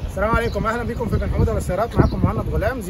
السلام عليكم اهلا بكم في بن حموده للسيارات معاكم مهند غلام 050-516-3525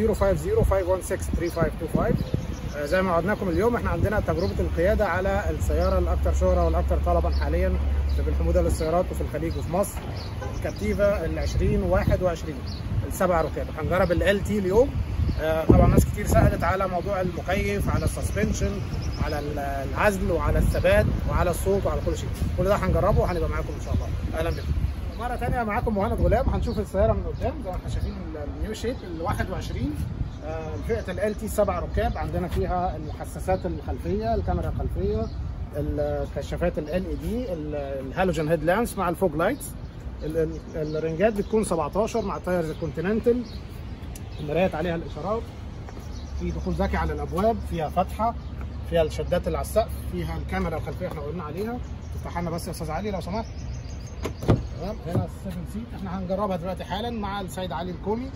آه، زي ما وعدناكم اليوم احنا عندنا تجربه القياده على السياره الاكثر شهره والاكثر طلبا حاليا في بن حموده للسيارات وفي الخليج وفي مصر الكابتيفا ال 2021 السبع ركاب هنجرب ال تي اليوم آه، طبعا ناس كتير سالت على موضوع المكيف على السسبنشن على العزل وعلى الثبات وعلى الصوت وعلى كل شيء كل ده هنجربه وهنبقى معاكم ان شاء الله اهلا بكم مرة تانية معاكم مهند غلام هنشوف السيارة من قدام زي ما احنا شايفين النيو شيب ال 21 آه، فئة ال تي سبع ركاب عندنا فيها المحسسات الخلفية الكاميرا الخلفية الكشافات ال اي دي الهالوجين هيد لامس مع الفوج لايتس ال- ال- الرنجات بتكون 17 مع تايرز الكونتيننتال المرايات عليها الاشارات في دخول ذكي على الابواب فيها فتحه فيها الشدات اللي على السقف فيها الكاميرا الخلفيه احنا قلنا عليها تفتح لنا بس يا استاذ علي لو سمحت تمام هنا السيفن سيت احنا هنجربها دلوقتي حالا مع السيد علي الكومي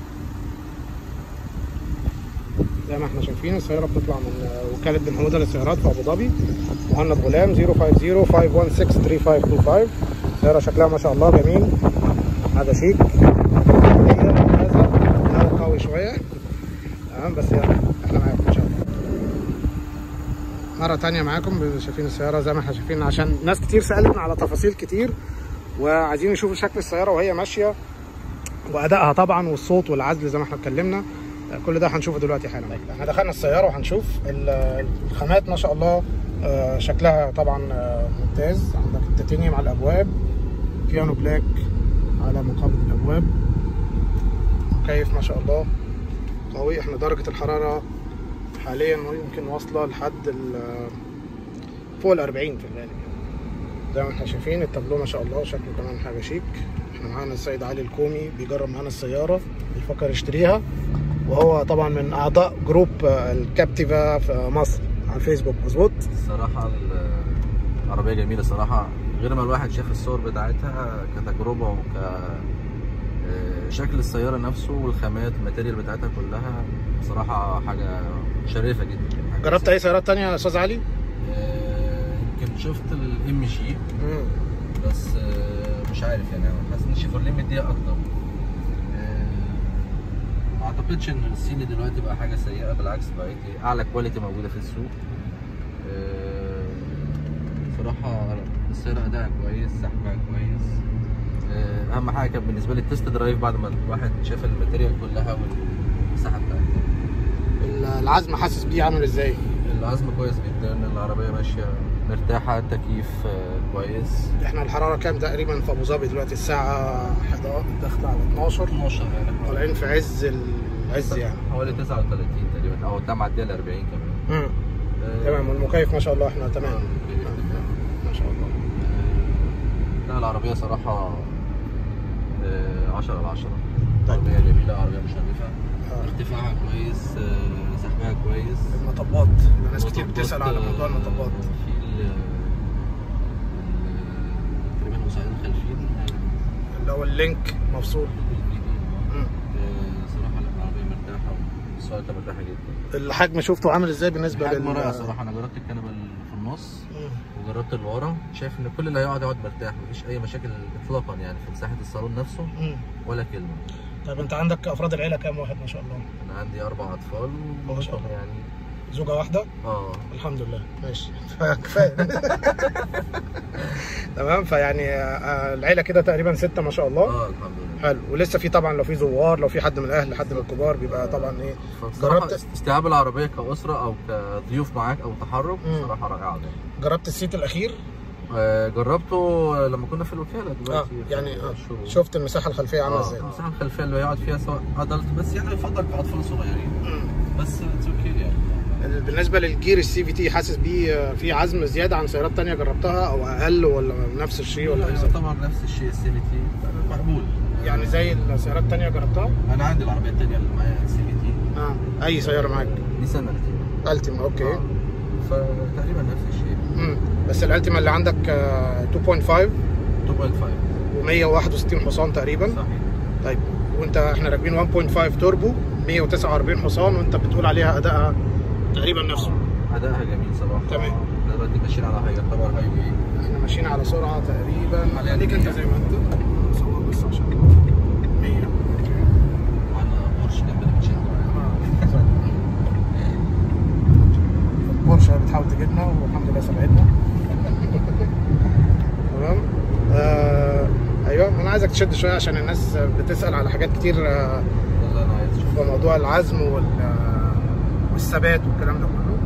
زي ما احنا شايفين السياره بتطلع من وكاله بن حموده للسيارات في ابو ظبي مهند غلام 050-516-3525 سياره شكلها ما شاء الله جميل هذا شيك هذا قوي شويه تمام بس يلا احنا معاكم ان شاء الله مرة تانية معاكم شايفين السيارة زي ما احنا شايفين عشان ناس كتير سألتنا على تفاصيل كتير وعايزين يشوفوا شكل السيارة وهي ماشية وأدائها طبعا والصوت والعزل زي ما احنا اتكلمنا كل ده هنشوفه دلوقتي حالا احنا دخلنا السيارة وهنشوف ال- الخامات ما شاء الله آه، شكلها طبعا آه، ممتاز عندك التيتانيوم على الأبواب بيانو بلاك على مقابض الأبواب مكيف ما شاء الله قوي احنا درجة الحرارة حاليا يمكن واصلة لحد ال- فوق ال 40 في الغالب زي ما احنا شايفين التابلو ما شاء الله شكله كمان حاجة شيك احنا معانا السيد علي الكومي بيجرب معانا السيارة بيفكر يشتريها وهو طبعا من اعضاء جروب آه، الكابتيفا في مصر على الفيسبوك مظبوط الصراحة ال- العربية جميلة صراحة غير ما الواحد شاف الصور بتاعتها كتجربة وك آه، شكل السيارة نفسه والخامات الماتيريال بتاعتها كلها صراحة حاجة شريفة جدا حاجة جربت اي سيارات تانية يا استاذ علي؟ آه، يمكن شفت الام جي مم. بس آه، مش عارف يعني انا حاسس ان شيفروليه مديها اكتر آه، ما اعتقدش ان الصيني دلوقتي بقى حاجه سيئه بالعكس بقت اعلى كواليتي موجوده في السوق آه، صراحه السيارة ادائها كويس سحبها كويس آه، اهم حاجه كان بالنسبه لي التست درايف بعد ما الواحد شاف الماتيريال كلها والمساحه بتاعتها العزم حاسس بيه عامل ازاي؟ العزم كويس جدا العربيه ماشيه مرتاحه التكييف آه، كويس احنا الحرارة كام تقريبا في ابو ظبي دلوقتي الساعة 11 داخلة على 12 12 يعني طالعين في عز العز يعني حوالي 39 تقريبا او ده معديه ال 40 كمان مم. آه، تمام والمكيف ما شاء الله احنا تمام آه، ما شاء الله آه، لا العربيه صراحه 10 على 10 طيب. عربيه جميله عربيه مشرفه آه. ارتفاعها كويس آه، سحبها كويس المطبات ناس كتير بتسأل على موضوع المطبات في ال- ال- تقريبا المساعدين الخلفيين اللي هو اللينك مفصول مم. آه، صراحه لا العربيه مرتاحه والسواقه مرتاحه جدا الحجم شفته عامل ازاي بالنسبة حجم لل رائع صراحه انا جربت الكنبه اللي في النص مم. وجربت اللي ورا شايف ان كل اللي هيقعد يقعد مرتاح مفيش اي مشاكل اطلاقا يعني في مساحه الصالون نفسه مم. ولا كلمه طيب انت عندك افراد العيلة كام واحد ما شاء الله؟ انا عندي اربع اطفال ما شاء الله. يعني زوجة واحدة؟ اه الحمد لله ماشي كفايه تمام فيعني آه، العيله كده تقريبا سته ما شاء الله اه الحمد لله حلو ولسه في طبعا لو في زوار لو في حد من الاهل حد من الكبار بيبقى طبعا ايه فبصراحه جربت استيعاب العربيه كاسره او كضيوف معاك او تحرك مم. بصراحه رائعه يعني جربت السيت الاخير آه، جربته لما كنا في الوكاله اه دلوقتي في يعني آه. الشروق. شفت المساحه الخلفيه عامله اه ازاي المساحه الخلفيه اللي هيقعد فيها سواء ادلت بس يعني يفضل كاطفال صغيرين مم. بس اتس اوكي يعني ال- بالنسبه للجير السي في تي حاسس بيه آه، في عزم زياده عن سيارات تانية جربتها او اقل ولا نفس الشيء ولا ايه بالظبط؟ طبعا نفس الشيء السي بي تي مقبول يعني زي السيارات التانية جربتها انا عندي العربيه الثانيه اللي معايا سي بي تي اه اي سياره معاك دي سنه التيمة. التيما اوكي آه. فتقريبا نفس الشيء مم. بس الالتيما اللي عندك آه، 2.5 2.5 و161 حصان تقريبا صحيح طيب وانت احنا راكبين 1.5 توربو 149 حصان وانت بتقول عليها ادائها تقريبا نفسه ادائها جميل صراحه تمام. احنا دلوقتي ماشيين على هاي يعتبر هاي واي احنا ماشيين على سرعه تقريبا حاليا خليك انت مية. زي ما انت صور بس عشان كده 100 عايزك تشد شويه عشان الناس بتسال على حاجات كتير آه، ده اللي انا عايز اشوفه في موضوع العزم وال آه، والثبات والكلام ده كله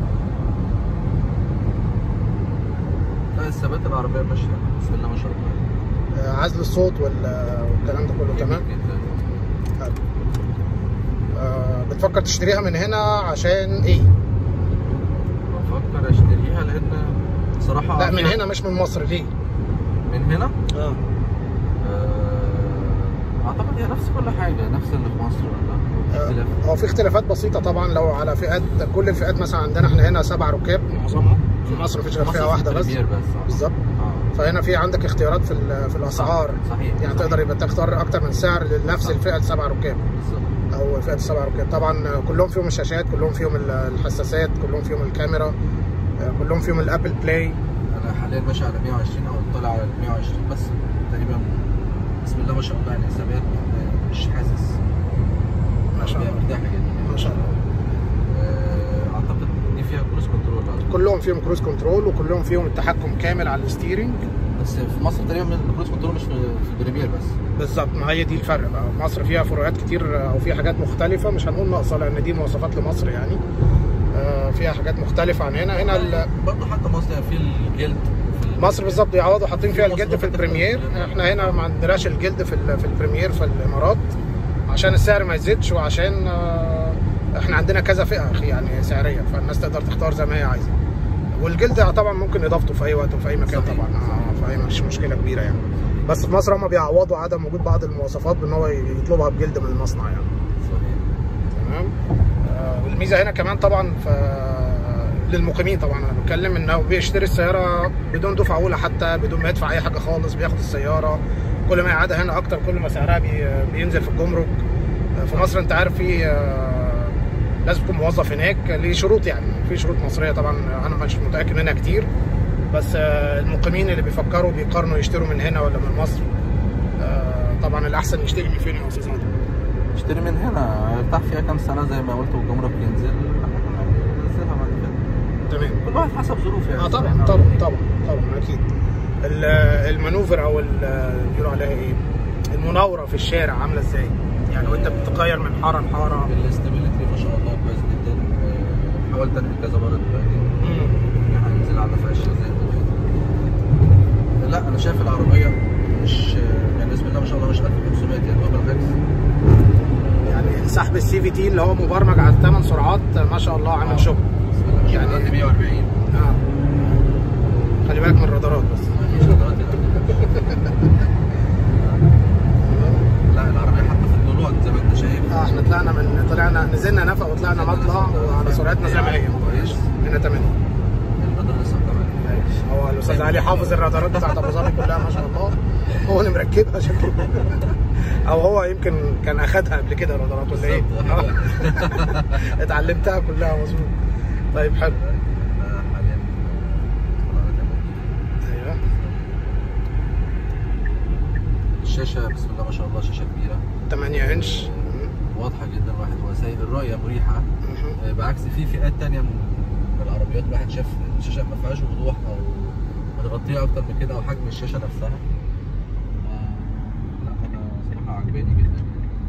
لا الثبات العربيه ماشيه بسم الله ما شاء الله آه، عزل الصوت وال- والكلام ده كله تمام جميل جدا حلو. آه، بتفكر تشتريها من هنا عشان ايه؟ بفكر اشتريها لان صراحه لا من فيها- هنا مش من مصر ليه؟ من هنا اه آه، اعتقد هي نفس كل حاجه نفس اللي في مصر ولا في اختلاف هو في اختلافات بسيطه طبعا لو على فئات كل الفئات مثلا عندنا احنا هنا سبع ركاب معظمها في مصر مفيش غير مصر فئه في واحده بس البريمير بس آه. بالظبط آه. فهنا في عندك اختيارات في ال- في الاسعار صحيح يعني تقدر يبقى تختار اكتر من سعر لنفس صح. الفئه السبع ركاب بالظبط او فئه السبع ركاب طبعا كلهم فيهم الشاشات كلهم فيهم ال- الحساسات كلهم فيهم الكاميرا كلهم فيهم الابل بلاي انا حاليا ماشي على 120 او طالع على 120 بس تقريبا بسم الله ما شاء الله يعني ثبات مش حاسس ما شاء الله مرتاحه جدا ما شاء الله آه، اعتقد دي فيها كروز كنترول أعتقد. كلهم فيهم كروز كنترول وكلهم فيهم التحكم كامل على الستيرنج بس في مصر تقريبا الكروز كنترول مش في في البريمير بس بالظبط ما هي دي الفرق بقى مصر فيها فروقات كتير او فيها حاجات مختلفه مش هنقول ناقصه لان دي مواصفات لمصر يعني آه، فيها حاجات مختلفه عن هنا هنا ال- برضه حتى مصر في الجلد في مصر بالظبط بيعوضوا حاطين فيها في الجلد في مواصفات البريمير البريمير. احنا هنا ما عندناش الجلد في ال- في البريمير في الامارات عشان السعر ما يزيدش وعشان آه، احنا عندنا كذا فئه يعني سعريه فالناس تقدر تختار زي ما هي عايزه والجلد طبعا ممكن اضافته في اي وقت وفي اي مكان صحيح. طبعا اه فهي مش مشكله كبيره يعني بس في مصر هم بيعوضوا عدم وجود بعض المواصفات بان هو يطلبها بجلد من المصنع يعني صحيح تمام آه، والميزه هنا كمان طبعا ف للمقيمين طبعا انا بتكلم انه بيشتري السياره بدون دفعه اولى حتى بدون ما يدفع اي حاجه خالص بياخد السياره كل ما يقعدها هنا اكتر كل ما سعرها بي بينزل في الجمرك آه، في مصر انت عارف في آه، لازم تكون موظف هناك ليه شروط يعني في شروط مصريه طبعا انا مش متاكد منها كتير بس آه، المقيمين اللي بيفكروا بيقارنوا يشتروا من هنا ولا من مصر آه، طبعا الاحسن يشتري من فين يا استاذ عادل؟ اشتري من هنا ارتاح فيها كام سنه زي ما قلت والجمرك ينزل ننزلها بعد كده تمام كل واحد حسب ظروفه يعني اه طبعا طبعا طبعا طبعا اكيد ال- المانوفر او ال- بيقولوا عليها ايه المناوره في الشارع عامله ازاي يعني وانت بتغير من حاره لحاره الاستابيليتي ما شاء الله كويس جدا آه، حاولت انقل كذا مره دلوقتي مم. هننزل على فقشه زي لا انا شايف العربيه مش يعني بسم الله ما شاء الله مش 1500 يعني هو بالعكس يعني سحب السي في تي اللي هو مبرمج على الثمان سرعات ما شاء الله عامل شغل بسم الله ما شاء الله يعني- عندي 140 اه خلي بالك من الرادارات بس مفيش دلوقتي لا العربيه حتى في الطلوع زي ما انت شايف اه احنا طلعنا من طلعنا نزلنا نفق وطلعنا مطلع وعلى سرعتنا زي ما هي كويس هنا 8 البدر لسه كمان هو الاستاذ علي حافظ الرادارات بتاعت ابو ظبي كلها ما شاء الله هو اللي مركبها شكله او هو يمكن كان اخدها قبل كده الرادارات ولا ايه؟ بالظبط. آه. اتعلمتها كلها مظبوط طيب حلو حاليا ايوه الشاشه بسم الله ما شاء الله شاشه كبيره 8 انش واضحه جدا واحد هو سايق الرؤيه مريحه مهم. آه، بعكس في فئات تانية من من العربيات الواحد شاف الشاشه ما فيهاش وضوح او متغطيه اكتر من كده او حجم الشاشه نفسها آه، لا انا صراحه عجباني جدا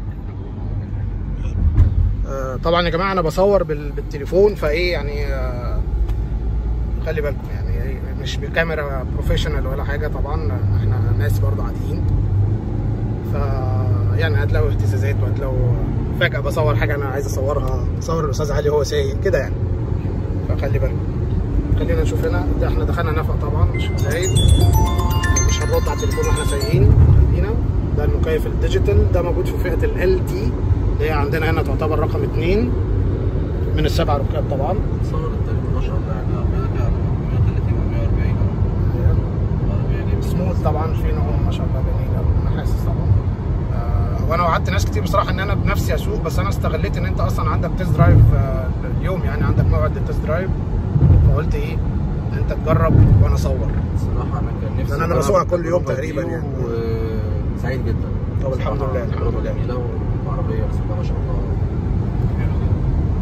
آه، طبعا يا جماعه انا بصور بال- بالتليفون فايه يعني آه، خلي بالكم يعني إيه، مش بكاميرا بروفيشنال ولا حاجه طبعا احنا ناس برضه عاديين ف يعني هتلاقوا اهتزازات وهتلاقوا فجاه بصور حاجه انا عايز اصورها صور الاستاذ علي وهو سايق كده يعني فخلي بالكم خلينا نشوف هنا ده احنا دخلنا نفق طبعا مش زايد مش هنرد على التليفون واحنا سايقين خلينا ده المكيف الديجيتال ده موجود في فئه ال دي اللي هي عندنا هنا تعتبر رقم اثنين من السبع ركاب طبعا صور الطريق ما شاء الله يعني عربيه 130 و 140 عربيه جميله سموث طبعا في نعوم ما شاء الله جميله انا حاسس طبعا آه، وانا وعدت ناس كتير بصراحه ان انا بنفسي اسوق بس انا استغليت ان انت اصلا عندك تيست درايف آه، اليوم يعني عندك موعد للتيست درايف فقلت ايه انت تجرب وانا اصور الصراحه انا كان نفسي لأن أنا أجرب بسوقها كل يوم التجربة تقريباً دي يعني. وسعيد جدا طب الحمد صراحة لله، الحمد تجربة لله. جميله وعربيه بسم الله ما شاء الله حلوه جدا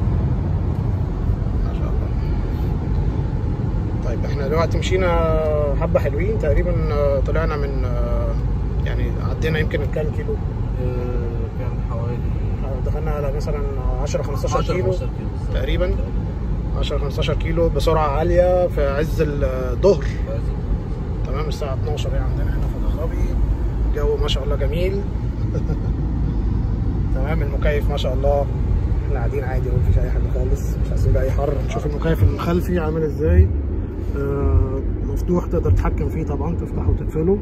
ما شاء الله طيب احنا دلوقتي مشينا حبه حلوين تقريبا آه، طلعنا من آه، يعني يعني عدينا يمكن كام كيلو آه، كان حوالي دخلنا على مثلا 10 15 10 كيلو 15 كيلو بالظبط. تقريباً. 10 15 كيلو بسرعه عاليه في عز الظهر تمام الساعه 12 يعني عندنا هنا في ابو ظبي الجو ما شاء الله جميل تمام المكيف ما شاء الله احنا قاعدين عادي مفيش اي حاجه خالص مش حاسين باي حر نشوف المكيف الخلفي عامل ازاي آه، مفتوح تقدر تتحكم فيه طبعا تفتحه وتقفله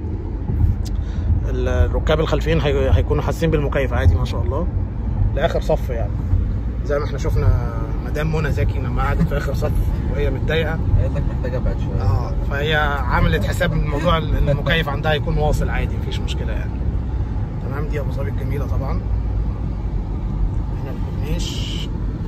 الركاب الخلفيين هي- هيكونوا حاسين بالمكيف عادي ما شاء الله لاخر صف يعني زي ما احنا شفنا مدام منى زكي لما قعدت في اخر صف وهي متضايقه قالت لك محتاجه ابعد شويه اه فهي عملت حساب ان موضوع المكيف عندها يكون واصل عادي مفيش مشكله يعني تمام دي ابو ظبي الجميله طبعا هنا الكورنيش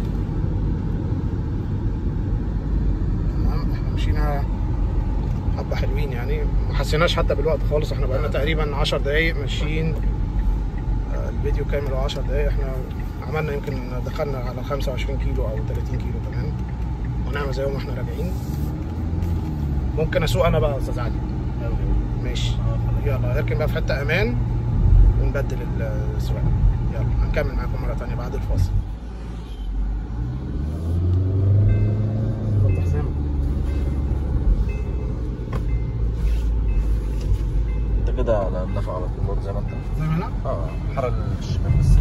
تمام احنا مشينا حبه حلوين يعني ما حسيناش حتى بالوقت خالص احنا بقالنا تقريبا 10 دقايق ماشيين آه، الفيديو كامل 10 دقايق احنا عملنا يمكن دخلنا على 25 كيلو او 30 كيلو كمان ونعمل زيهم واحنا راجعين ممكن اسوق انا بقى يا استاذ علي ماشي يلا اركن بقى في حته امان ونبدل السواقه يلا هنكمل معاكم مره ثانيه بعد الفاصل فتح سامك انت كده على النفق على طول زي ما انت زي ما انا اه حرق الشمال بس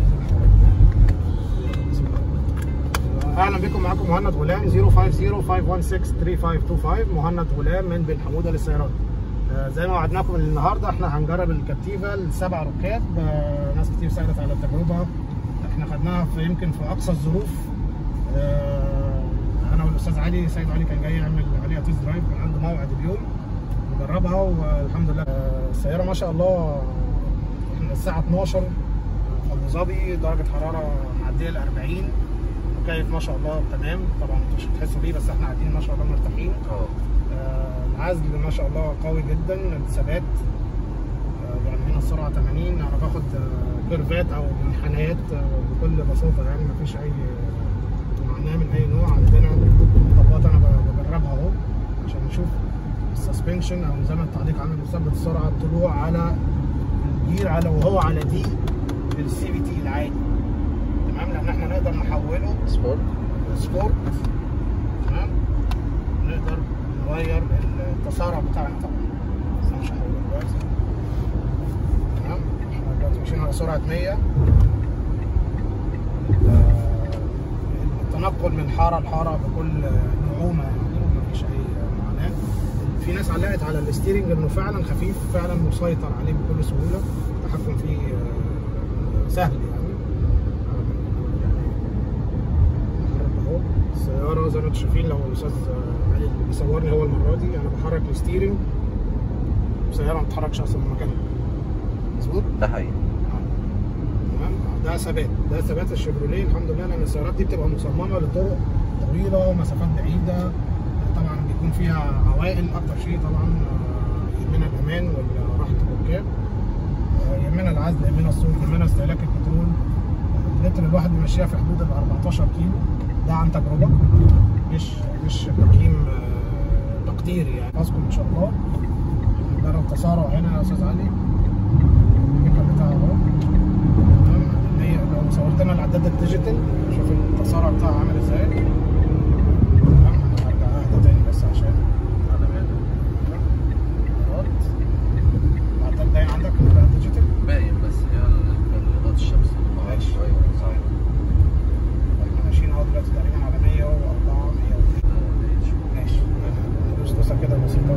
اهلا بكم معاكم مهند غلام 050-516-3525 مهند غلام من بن حموده للسيارات آه، زي ما وعدناكم النهارده احنا هنجرب الكتيفه السبع ركاب آه، ناس كتير سالت على التجربه احنا خدناها في يمكن في اقصى الظروف آه، انا والاستاذ علي سيد علي كان جاي يعمل عليها تيست درايف كان عنده موعد اليوم نجربها والحمد لله آه، السياره ما شاء الله احنا الساعه 12 في ابو ظبي درجه حراره معديه ال 40 مكيف ما شاء الله تمام طبعا مش هتحسوا بيه بس احنا قاعدين ما شاء الله مرتاحين اه آه، العزل ما شاء الله قوي جدا الثبات آه، يعني هنا السرعه 80 انا باخد آه، كيرفات او منحنيات آه، بكل بساطه يعني ما فيش اي آه، معناه من اي نوع عندنا طبقات انا ب- بجربها اهو عشان نشوف السسبنشن او نظام التعليق عامل مثبت السرعه الطلوع على الجير على وهو على دي السي بي تي العادي تمام لان احنا نقدر نحوله سبورت سبورت تمام نقدر نغير التسارع بتاعنا طبعا بس أنا مش هحوله دلوقتي تمام احنا دلوقتي ماشيين على سرعة 100 آه، التنقل من حارة لحارة بكل نعومة يعني مفيش أي معاناة في ناس علقت على الستيرنج انه فعلا خفيف فعلا مسيطر عليه بكل سهولة التحكم فيه آه، سهل يعني نحرك اهو السيارة زي ما انتم شايفين لو الاستاذ علي اللي بيصورني هو المرة دي انا بحرك الستيرنج السيارة ما بتتحركش اصلا من مكانها مظبوط؟ ده حقيقي تمام ده ثبات ده ثبات الشيفروليه الحمد لله لان السيارات دي بتبقى مصممه لطرق طويله ومسافات بعيده طبعا بيكون فيها عوائل اكتر شيء طبعا آه، يهمنا الامان وراحه الركاب آه، يهمنا العزل يهمنا الصوت يهمنا استهلاك البترول اللتر الواحد بيمشيها في حدود ال 14 كيلو ده عن تجربه مش مش تقييم آه، تقديري يعني اذكر ان شاء الله نجرب تسارع هنا يا استاذ علي البيكر بتاعه اهو تمام اللي هي لو صورت لنا العداد الديجيتال شوف التسارع بتاعه عامل ازاي تمام انا هرجع اهدى تاني بس عشان على بالي مرات العداد باين عندك العداد الديجيتال باين بس هي الغطاء الشمس ماشي. شويه صح احنا ماشيين اهو دلوقتي تقريبا على 104 102 ماشي ندوس دوسه كده بسيطه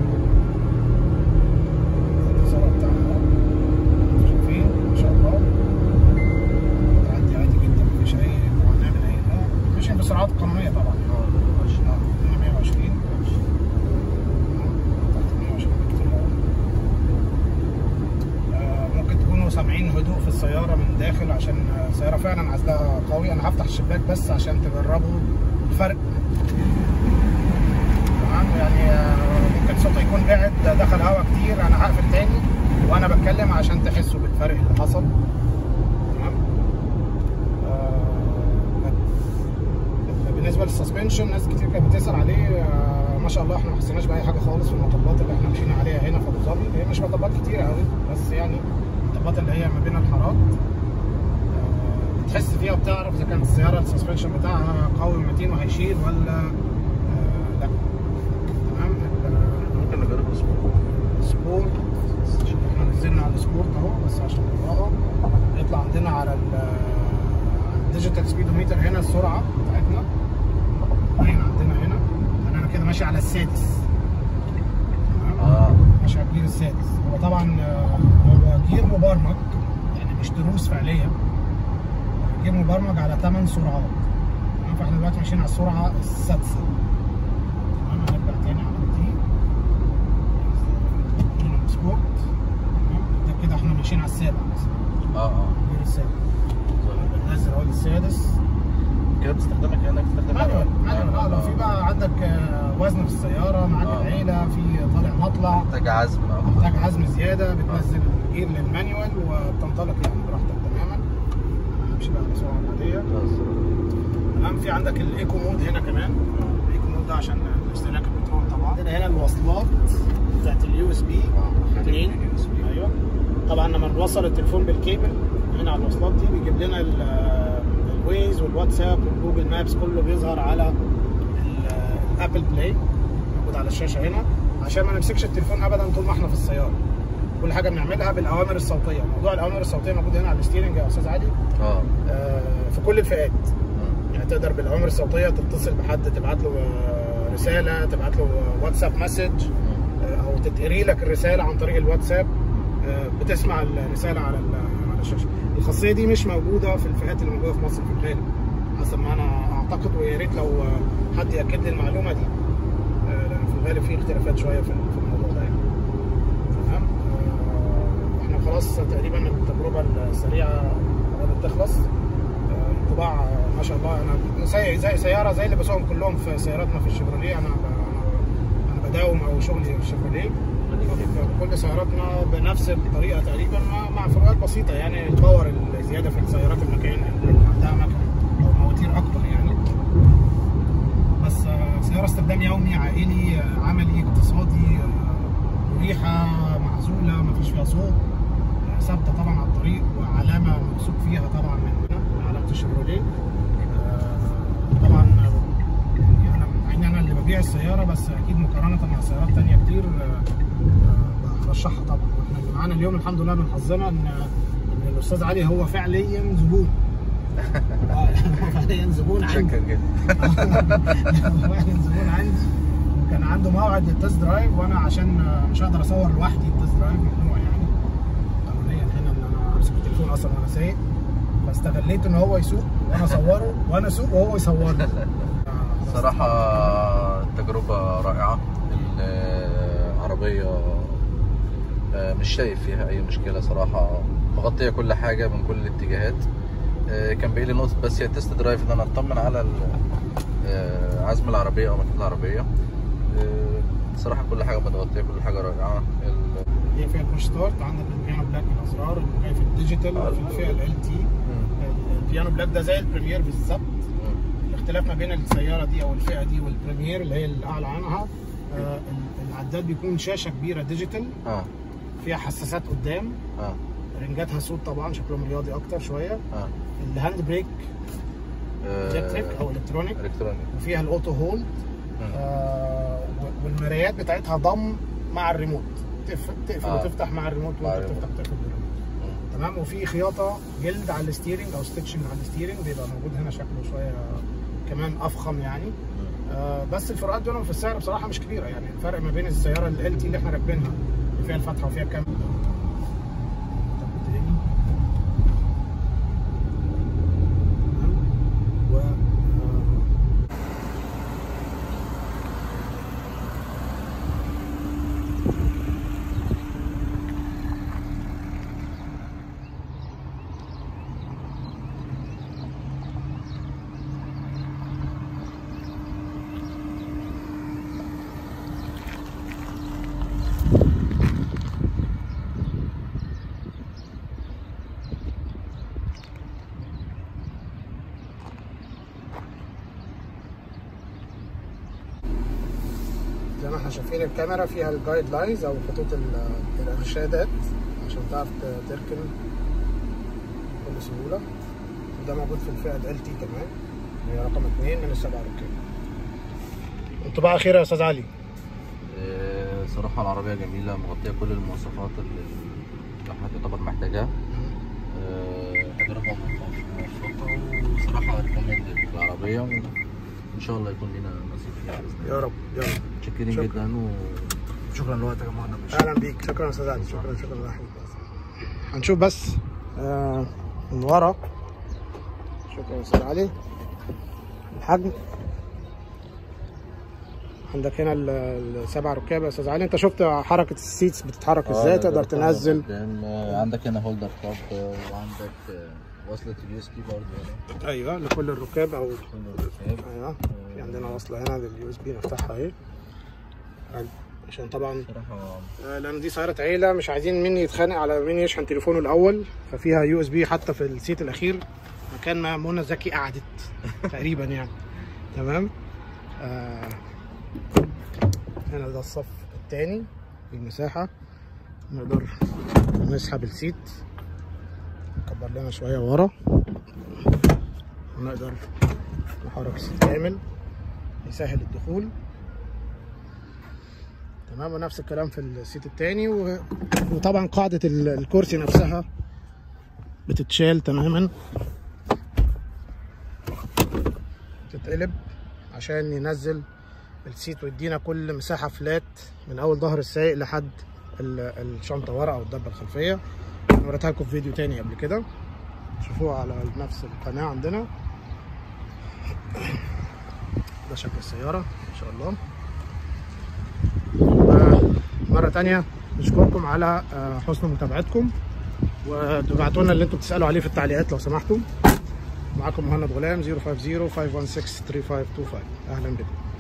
التسارع بتاعنا اهو انتوا شايفين ما شاء الله تعدي عادي جدا مفيش اي معاناه من اي نوع ماشيين بسرعات قانونيه طبعا اه ماشي اه هنا 120 تحت 120 بكتير أوي. آه، ممكن تكونوا سامعين هدوء في السيارة من داخل عشان آه، السيارة فعلا عزلها قوي أنا هفتح الشباك بس عشان تجربوا الفرق تمام يعني آه، ممكن صوته يكون بعد دخل هوا كتير أنا هقفل تاني وأنا بتكلم عشان تحسوا بالفرق اللي حصل تمام آه، بالنسبه للسسبنشن ناس كتير كانت بتسال عليه آه، ما شاء الله احنا ما حسيناش باي حاجه خالص في المطبات اللي احنا مشينا عليها هنا في ابو ظبي هي مش مطبات كتير قوي بس يعني انت اللخبطه اللي هي ما بين الحارات آه، بتحس فيها وبتعرف اذا كانت السياره السسبنشن بتاعها قوي متين وهيشيل ولا آه، لا تمام ال- ممكن نجرب اسبوع سبورت احنا نزلنا على السبورت اهو بس عشان نقراه يطلع عندنا على ال- الديجيتال سبيدوميتر هنا السرعه بتاعتنا باين عندنا هنا يعني انا كده ماشي على السادس تمام؟ اه ماشي على الجير السادس هو طبعا آه، هو جير مبرمج يعني مش تروس فعليا جير مبرمج على 8 سرعات تمام؟ فاحنا دلوقتي ماشيين على السرعه السادسه تمام هنرجع تاني على الدي هنا سبورت تمام ده كده احنا ماشيين على السابع مثلا اه اه الجير السابع بننزل اهو للسادس كده بتستخدمها كانك بتستخدم مانوال مانوال اه لو في بقى عندك آه، وزن في السياره معاك آه. العيله في طالع مطلع محتاج عزم او محتاج عزم زياده بتنزل الجير للمانيوال وبتنطلق يعني براحتك تماما امشي بقى على سرعه عاديه تمام في عندك الايكو مود هنا كمان الايكو مود ده عشان استهلاك البترول طبعا عندنا هنا الوصلات بتاعت اليو اس بي اثنين ايوه طبعا لما نوصل التليفون بالكيبل هنا على الوصلات دي بيجيب لنا ال- الويز والواتساب والجوجل مابس كله بيظهر على ال- الابل بلاي موجود على الشاشه هنا عشان ما نمسكش التليفون ابدا طول ما احنا في السياره كل حاجه بنعملها بالاوامر الصوتيه موضوع الاوامر الصوتيه موجود هنا على الستيرنج يا استاذ علي اه آه، في كل الفئات يعني تقدر بالاوامر الصوتيه تتصل بحد تبعت له آه، رساله تبعت له واتساب مسج آه، او تتقري لك الرساله عن طريق الواتساب آه، بتسمع الرساله على ال- على الشاشه الخاصيه دي مش موجوده في الفئات اللي موجوده في مصر في الغالب حسب ما انا اعتقد ويا ريت لو آه، حد ياكد لي المعلومه دي آه، لان في الغالب في اختلافات شويه في في الموضوع ده يعني تمام آه، احنا خلاص تقريبا التجربه السريعه قربت تخلص آه، انطباع آه، ما شاء الله انا زي زي سياره زي اللي بسوقهم كلهم في سياراتنا في الشيفروليه انا ب- انا بداوم او شغلي في الشيفروليه كل سياراتنا بنفس الطريقه تقريبا مع- مع فروقات بسيطه يعني الباور الزياده في السيارات المكان اللي عندها مكن او مواتير اكتر يعني بس آه، سياره استخدام يومي عائلي آه، عملي اقتصادي آه، مريحه معزوله ما فيش فيها صوت آه، ثابته طبعا على الطريق وعلامه موثوق فيها طبعا من هنا من علامه الشيفروليه آه، طبعا آه، انا مع ان انا اللي ببيع السياره بس اكيد مقارنه مع سيارات تانية كتير آه، آه، برشحها طبعا واحنا اللي معانا اليوم الحمد لله من حظنا ان ان الاستاذ علي هو فعليا زبون آه، هو فعليا زبون عندي شكر جدا واحد زبون عندي وكان عنده موعد للتست درايف وانا عشان آه، مش هقدر اصور لوحدي التست درايف ممنوع يعني قانونيا هنا ان انا امسك التليفون اصلا وانا سايق فاستغليت ان هو يسوق وانا اصوره وانا اسوق وهو يصورني آه، صراحة تجربة رائعة العربية آه، مش شايف فيها أي مشكلة صراحة مغطية كل حاجة من كل الاتجاهات آه، كان باقي لي نقطة بس هي التست درايف إن أنا أطمن على ال- آه، عزم العربية أو مكان العربية آه، صراحة كل حاجة متغطية كل حاجة رائعة ال- هي فيها البوش ستارت عندك البيانو بلاك الازرار اللي في الديجيتال وفي الفئه ال تي البيانو بلاك ده زي البريمير بالظبط الاختلاف ما بين السياره دي او الفئه دي والبريمير اللي هي الاعلى عنها آه، العداد بيكون شاشه كبيره ديجيتال اه فيها حساسات قدام اه رنجاتها صوت طبعا شكلهم رياضي اكتر شويه اه الهاند بريك آه، الكتريك او الكترونيك الكتروني وفيها الاوتو هولد آه والمرايات بتاعتها ضم مع الريموت تقفل تقفل آه. وتفتح مع الريموت مع وانت الريموت. بتفتح وتقفل بالريموت تمام وفي خياطه جلد على الستيرنج او ستيتشنج على الستيرنج بيبقى موجود هنا شكله شويه كمان افخم يعني آه بس الفروقات بينهم في السعر بصراحه مش كبيره يعني الفرق ما بين السياره ال تي اللي احنا راكبينها اللي فيها الفتحه وفيها كام و آه، زي ما احنا شايفين الكاميرا فيها الجايد لاينز او خطوط ال- الارشادات عشان تعرف ت- تركن بكل سهولة وده موجود في الفئة ال تي كمان هي رقم اتنين من السبعة ركاب انطباع أخيرة يا أستاذ علي آه، صراحة العربية جميلة مغطية كل المواصفات اللي الواحد يعتبر محتاجها آه، تجربة موفقة وصراحة ريكومندد العربية وإن شاء الله يكون لنا نصيب فيها بإذن الله يا رب يا رب متشكرين شكرا. جدا و شكرا لوقتك يا مهند اهلا بيك شكرا يا استاذ علي شكرا شكرا يا حبيبي هنشوف بس آه من ورا شكرا يا استاذ علي الحجم عندك هنا ال- السبع ركاب يا استاذ علي انت شفت حركه السيتس بتتحرك ازاي تقدر تنزل قدام آه، عندك هنا هولدر توب آه، وعندك آه، وصلة اليو اس بي برضه هنا ايوه لكل الركاب او كل الركاب ايوه في عندنا وصله هنا لليو اس بي نفتحها اهي عشان طبعا صراحة آه، لان دي سياره عيله مش عايزين مين يتخانق على مين يشحن تليفونه الاول ففيها يو اس بي حتى في السيت الاخير مكان ما منى زكي قعدت تقريبا يعني تمام آه هنا ده الصف الثاني المساحه نقدر نسحب السيت نكبر لنا شويه ورا ونقدر نحرك السيت كامل يسهل الدخول تمام ونفس الكلام في السيت التاني و... وطبعا قاعدة ال- الكرسي نفسها بتتشال تماما تتقلب عشان ينزل السيت ويدينا كل مساحة فلات من أول ظهر السايق لحد ال- الشنطة ورا أو الدبة الخلفية أنا وريتها لكم في فيديو تاني قبل كده شوفوها على نفس القناة عندنا ده شكل السيارة إن شاء الله مرة تانية نشكركم على آه، حسن متابعتكم وتبعتوا لنا اللي انتم بتسألوا عليه في التعليقات لو سمحتوا معاكم مهند غلام 050 516 3525 اهلا بكم